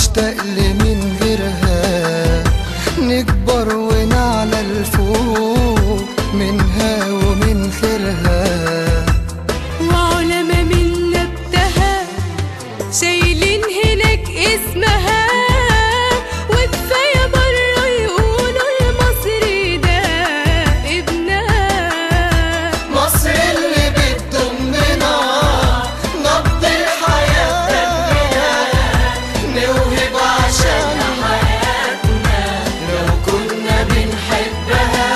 نشتاق لمن غيرها نكبر ونعلى الفوق منها ومن خيرها وعلماء من نبتها شايلين هناك اسمها وكفاية بره يقولوا المصري ده ابنها مصر اللي بتضمنا نبض الحياة دمنا نوهب عشانها حياتنا لو كنا بنحبها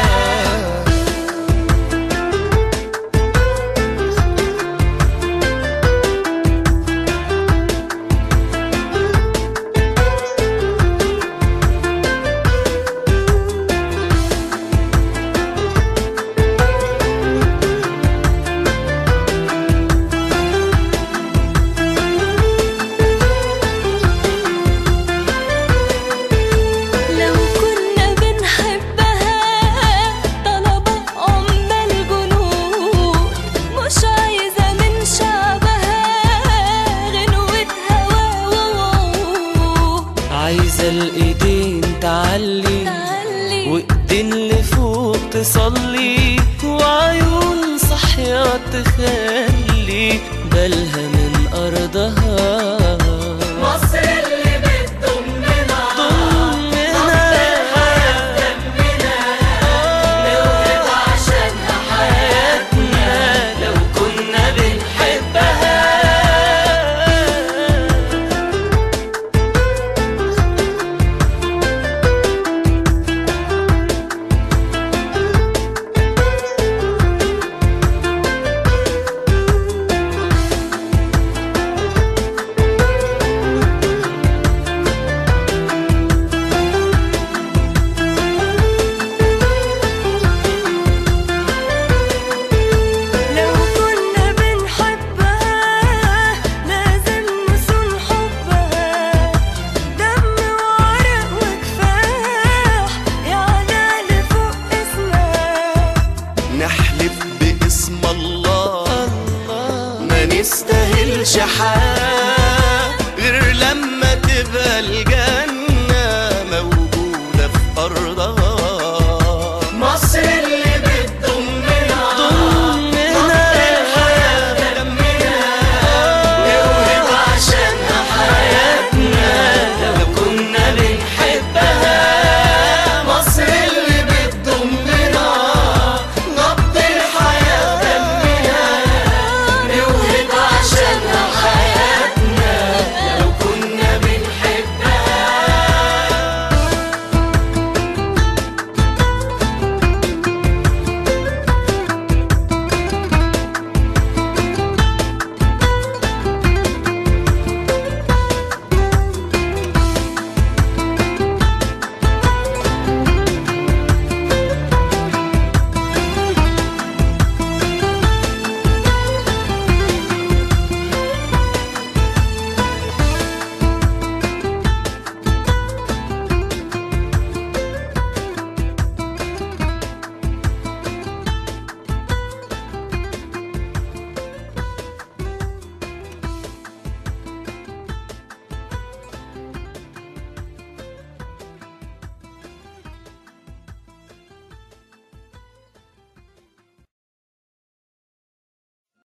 لو كنا بنحبها طلبة أم الجنود مش عايزة من شعبها غنوة هوا ووعود عايزة الايدين تعلي تعلي وايدين لفوق تصلي وعيون صحية تخلي بالها من أرضها مصر اللي بتضمنا ضمنا نوهب عشانها حياتنا لو كنا بنحبها لو كنا بنحبها لازم نصون حبها دم وعرق وكفاح يعلى لفوق اسمها نحلف باسم الله ما نستاهلش حاجة غير لما تبقى الجاه